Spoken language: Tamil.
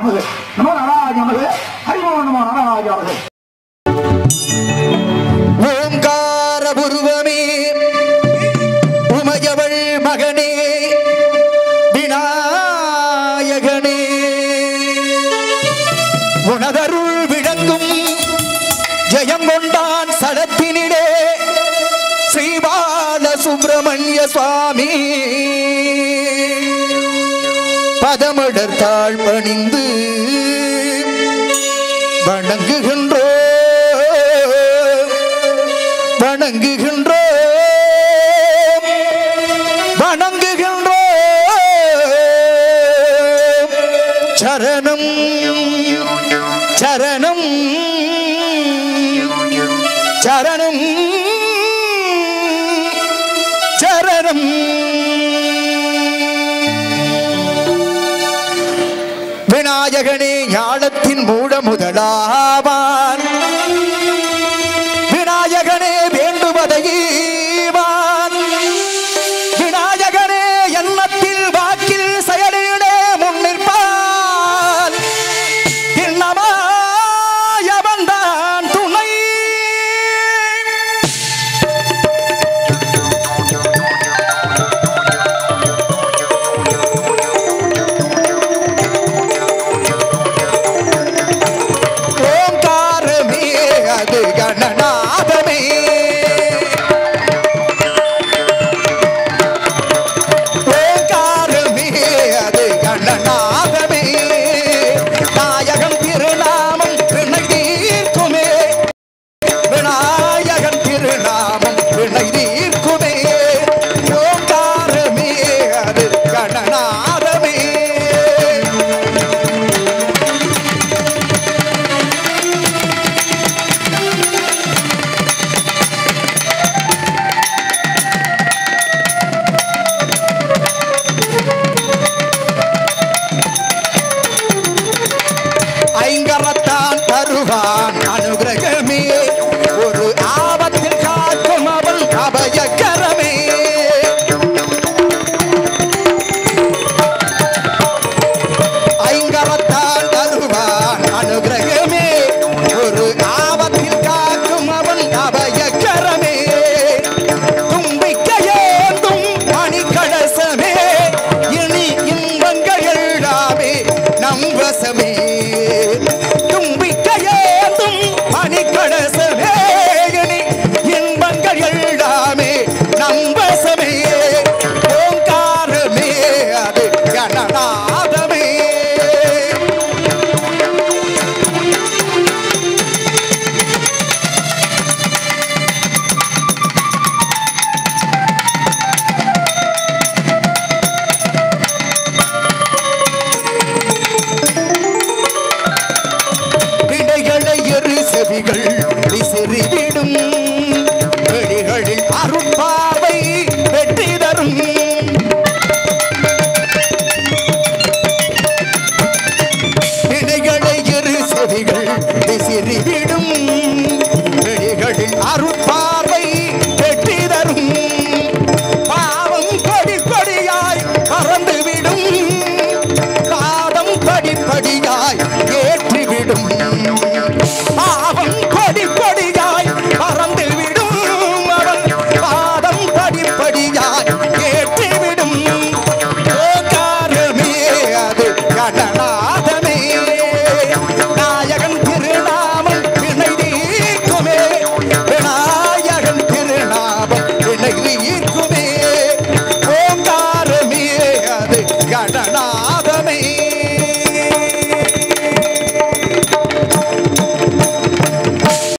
நமது நமோ நாராஜ நமது ஹரிமோ நமோ நாராஜ நமது ஓங்கார உருவமே உமையவள் மகனே விநாயகனே உனதருள் விளங்கும் ஜெயம் கொண்டான் சடத்தினிலே ஸ்ரீபால சுப்பிரமணிய சுவாமி பதமிடத்தாள் பணிந்து வணங்குகின்றோ வணங்குகின்றோ வணங்குகின்றோ சரணம் சரணம் சரணம் சரணம் விநாயகனே ஞானத்தின் மூட முதலாவான் விநாயகனே வேண்டுவதையீவான் விநாயகனே எண்ணத்தில் வாக்கில் செயலிலே முன்னிற்பான் இன்னமாயவன்தான் துணை ஓங்காரமே அது கணநாதமே ஓங்காரமே அது கணநாதமே நாயகன் திருநாமம் வினை தீர்க்குமே விநாயகன் திருநாமம் வினை தீர்க்குமே ஓங்காரமே அது கணநாதமே ஐங்கரத்தான் தருவான் அனுகிரகமே ஒரு ஆபத்தில் காக்கும் அவன் அபயக்கரமே ஐங்கரத்தான் தருவான் அனுகிரகமே ஒரு ஆபத்தில் காக்கும் அவன் அபயக்கரமே தும்பிக்கையேந்தும் மணிக்கடசமே இனி இன்பங்கள் எல்லாமே நம் வசமே தும்பிக்கையேந்தும் மணிக்கடசமே இனி இன்பங்கள் எல்லாமே நம் வசமே ஓங்காரமே அது கணநாதமே விடைகளை எரு செவிகள் விசிறிவிடும் வெளிகளில் அருட்பாவை வெற்றி தரும் விடைகளை எரு செவிகள் விசிறிவிடும் வெளிகளில் அருட்பாவை வெற்றி தரும் பாவம் கொடி கொடியாய் பறந்துவிடும் பாதம் படிப்படியாய் ஏற்றிவிடும் பாவம் கொடி கொடியாய் பறந்துவிடும் அவன் பாதம் படிப்படியாய் ஏற்றிவிடும் ஓங்காரமே அது கணநாதமே